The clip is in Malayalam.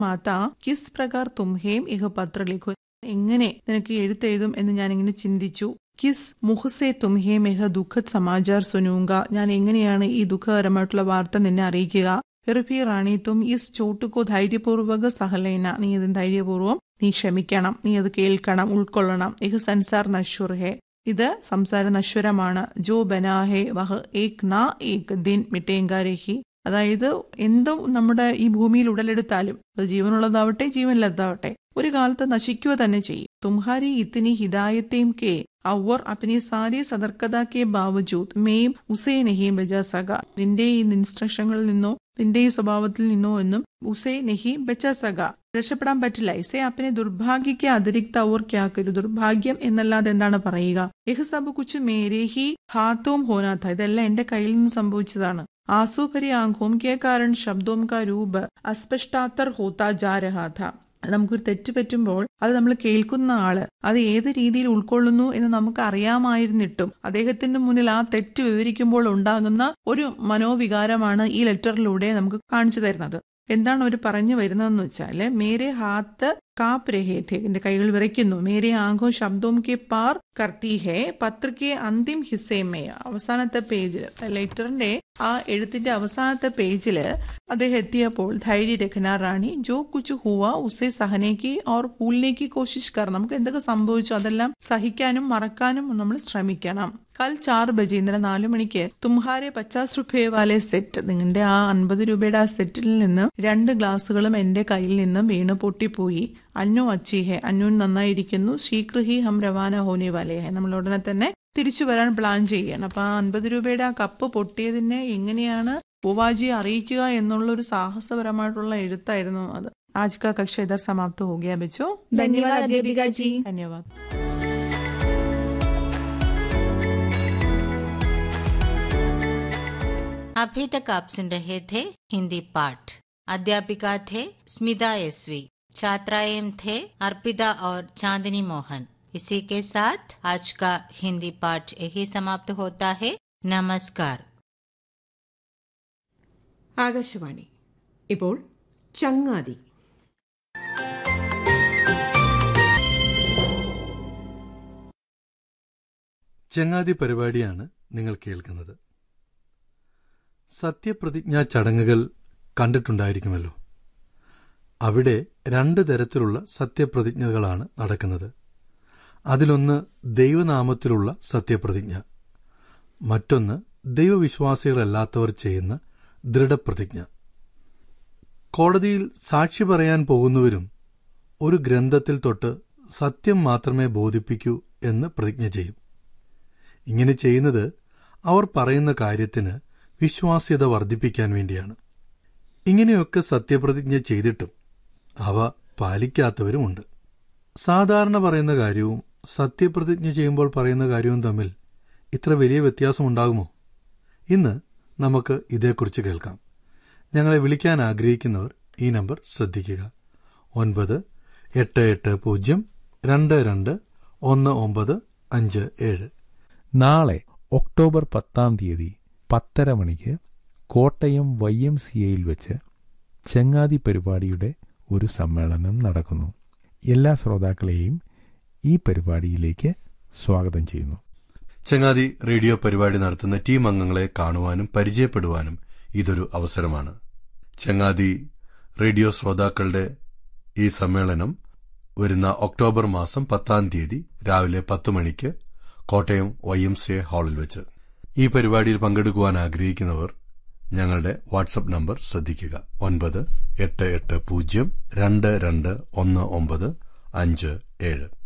മാതാ കിസ് പ്രകാർ തുംഹേം ഇഹ പത്ര ലിഖു എങ്ങനെ നിനക്ക് എഴുത്തെഴുതും എന്ന് ഞാൻ ഇങ്ങനെ ചിന്തിച്ചു കിസ് മുഹസെ തുംഹേ മെഹ ദുഃഖത് സമാചാർ സുനൂങ്ക ഞാൻ എങ്ങനെയാണ് ഈ ദുഃഖകരമായിട്ടുള്ള വാർത്ത നിന്നെ അറിയിക്കുക ഫിർഫി റാണി തും ഇസ് ചോട്ടുക്കോ ധൈര്യപൂർവക സഹലേന നീ ഇത് ധൈര്യപൂർവ്വം നീ ക്ഷമിക്കണം നീ അത് കേൾക്കണം ഉൾക്കൊള്ളണം ഇഹ് സൻസാർ നശ്വർ ഹേ ഇത് സംസാര നശ്വരമാണ് ജോ ബനാഹെ വഹ് ഏക് നാ ഏക് ദിൻ മിട്ടേങ്കാരഹി അതായത് എന്തും നമ്മുടെ ഈ ഭൂമിയിൽ ഉടലെടുത്താലും അത് ജീവനുള്ളതാവട്ടെ ജീവനില്ലാതാവട്ടെ ഒരു കാലത്ത് നശിക്കുക തന്നെ ചെയ്യും തുംഹാരി ഇത്തിനി ഹിദായത്തെയും കെ അവർ അപ്പനെ സാരി സതർക്കത കെ ബാവജൂത് മേം ഉസേ നെഹി ബജ സക നിന്റെ ഈ ഇൻസ്ട്രക്ഷങ്ങളിൽ നിന്നോ നിന്റെ ഈ സ്വഭാവത്തിൽ നിന്നോ എന്നും ഉസേ നെഹി ബച്ച സക രക്ഷപ്പെടാൻ പറ്റില്ല ഇസേ അപ്പനെ ദുർഭാഗ്യക്ക് അതിരിക്ത അവർ ക്യാക്കൊരു ദുർഭാഗ്യം എന്നല്ലാതെ എന്താണ് പറയുക യഹ് സബ് കുച്ച് മേരെ ഹി ഹാത്തോം ഹോനാഥ ഇതെല്ലാം എന്റെ കയ്യിൽ നിന്ന് സംഭവിച്ചതാണ് आंसू भरी आंखों के कारण शब्दों का रूप അസ്പഷ്ടാത്തർ ഹോത്താ ജാ രഹാ ഥ നമുക്കൊരു തെറ്റ് പറ്റുമ്പോൾ അത് നമ്മൾ കേൾക്കുന്ന ആള് അത് ഏത് രീതിയിൽ ഉൾക്കൊള്ളുന്നു എന്ന് നമുക്ക് അറിയാമായിരുന്നിട്ടും അദ്ദേഹത്തിന്റെ മുന്നിൽ ആ തെറ്റ് വിവരിക്കുമ്പോൾ ഉണ്ടാകുന്ന ഒരു മനോവികാരമാണ് ഈ ലെറ്ററിലൂടെ നമുക്ക് കാണിച്ചു തരുന്നത് എന്താണ് അവർ പറഞ്ഞു വരുന്നതെന്ന് വെച്ചാല് മേരെ ഹാത്ത് കാപ്പ് രഹേ ഥേ എന്റെ കൈകൾ വിറയ്ക്കുന്നു മേരെ ആംഖോ ശബ്ദവും കെ പാർ കർത്തി ഹേ പത്രക്കെ അന്തിം ഹിസ്സേമേ അവസാനത്തെ പേജിൽ ലെറ്ററിന്റെ ആ എഴുത്തിന്റെ അവസാനത്തെ പേജില് അദ്ദേഹം എത്തിയപ്പോൾ ധൈര്യ രഖന റാണി ജോ കുച്ച് ഹുവ ഉസെ സഹനേക്ക് ഓർ ഭൂലിനേക്ക് കോശിഷ് കർ നമുക്ക് എന്തൊക്കെ സംഭവിച്ചു അതെല്ലാം സഹിക്കാനും മറക്കാനും നമ്മൾ ശ്രമിക്കണം കൽ ചാർ ബജെ ഇന്നലെ നാലു മണിക്ക് തുംഹാരെ പച്ചാസ് റുപേ വാലെ സെറ്റ് നിങ്ങളുടെ ആ അൻപത് രൂപയുടെ ആ സെറ്റിൽ നിന്ന് രണ്ട് ഗ്ലാസുകളും എന്റെ കയ്യിൽ നിന്നും വീണ് പൊട്ടിപ്പോയി അന്നു അച്ചീഹെ അന്നുൻ നന്നായിരിക്കുന്നു ശീക്രഹി ഹം രവാന ഹോനെ വാലേഹെ നമ്മൾ ഉടനെ തന്നെ തിരിച്ചു വരാൻ പ്ലാൻ ചെയ്യണം അപ്പൊ ആ അൻപത് രൂപയുടെ ആ കപ്പ് പൊട്ടിയതിനെ എങ്ങനെയാണ് പൂവാജിയെ അറിയിക്കുക എന്നുള്ള ഒരു സാഹസപരമായിട്ടുള്ള എഴുത്തായിരുന്നു അത് ആജ് കാ കക്ഷ ഇതർ സമാപ്ത ഹോ ഗയാ ബച്ചോ धन्यवाद अध्यापिका जी ധന്യവാദ് अभी तक आप सुन रहे थे हिंदी पाठ अध्यापिका थे स्मिता एसवी छात्राएं थे अर्पिता और चांदनी मोहन इसी के साथ आज का हिंदी पाठ यही समाप्त होता है नमस्कार ആകാശവാണി ഇപ്പോൾ ചങ്ങാതി ചങ്ങാതി പരിപാടിയാണ് നിങ്ങൾ കേൾക്കുന്നത് സത്യപ്രതിജ്ഞാ ചടങ്ങുകൾ കണ്ടിട്ടുണ്ടായിരിക്കുമല്ലോ അവിടെ രണ്ട് തരത്തിലുള്ള സത്യപ്രതിജ്ഞകളാണ് നടക്കുന്നത് അതിലൊന്ന് ദൈവനാമത്തിലുള്ള സത്യപ്രതിജ്ഞ മറ്റൊന്ന് ദൈവവിശ്വാസികളല്ലാത്തവർ ചെയ്യുന്ന ദൃഢപ്രതിജ്ഞ കോടതിയിൽ സാക്ഷി പറയാൻ പോകുന്നവരും ഒരു ഗ്രന്ഥത്തിൽ തൊട്ട് സത്യം മാത്രമേ ബോധിപ്പിക്കൂ എന്ന് പ്രതിജ്ഞ ചെയ്യും ഇങ്ങനെ ചെയ്യുന്നത് അവർ പറയുന്ന കാര്യത്തിന് വിശ്വാസ്യത വർദ്ധിപ്പിക്കാൻ വേണ്ടിയാണ് ഇങ്ങനെയൊക്കെ സത്യപ്രതിജ്ഞ ചെയ്തിട്ടും അവ പാലിക്കാത്തവരുമുണ്ട് സാധാരണ പറയുന്ന കാര്യവും സത്യപ്രതിജ്ഞ ചെയ്യുമ്പോൾ പറയുന്ന കാര്യവും തമ്മിൽ ഇത്ര വലിയ വ്യത്യാസമുണ്ടാകുമോ ഇന്ന് നമുക്ക് ഇതേക്കുറിച്ച് കേൾക്കാം ഞങ്ങളെ വിളിക്കാൻ ആഗ്രഹിക്കുന്നവർ ഈ നമ്പർ ശ്രദ്ധിക്കുക ഒൻപത് എട്ട് എട്ട് പൂജ്യം രണ്ട് രണ്ട് ഒന്ന് ഒമ്പത് അഞ്ച് ഏഴ് നാളെ ഒക്ടോബർ പത്താം തീയതി പത്തര മണിക്ക് കോട്ടയം വൈ എം സി എയിൽ വെച്ച് ചങ്ങാതി പരിപാടിയുടെ ഒരു സമ്മേളനം നടക്കുന്നു എല്ലാ ശ്രോതാക്കളെയും ഈ പരിപാടിയിലേക്ക് സ്വാഗതം ചെയ്യുന്നു ചങ്ങാതി റേഡിയോ പരിപാടി നടത്തുന്ന ടീം അംഗങ്ങളെ കാണുവാനും പരിചയപ്പെടുവാനും ഇതൊരു അവസരമാണ് ചങ്ങാതി റേഡിയോ ശ്രോതാക്കളുടെ ഈ സമ്മേളനം വരുന്ന ഒക്ടോബർ മാസം പത്താം തീയതി രാവിലെ പത്ത് മണിക്ക് Kottayam Y M C A ഹാളിൽ വെച്ച് ഈ പരിപാടിയിൽ പങ്കെടുക്കുവാൻ ആഗ്രഹിക്കുന്നവർ ഞങ്ങളുടെ വാട്സപ്പ് നമ്പർ ശ്രദ്ധിക്കുക ഒൻപത് എട്ട് എട്ട് പൂജ്യം രണ്ട് രണ്ട് ഒന്ന് ഒമ്പത് അഞ്ച് ഏഴ്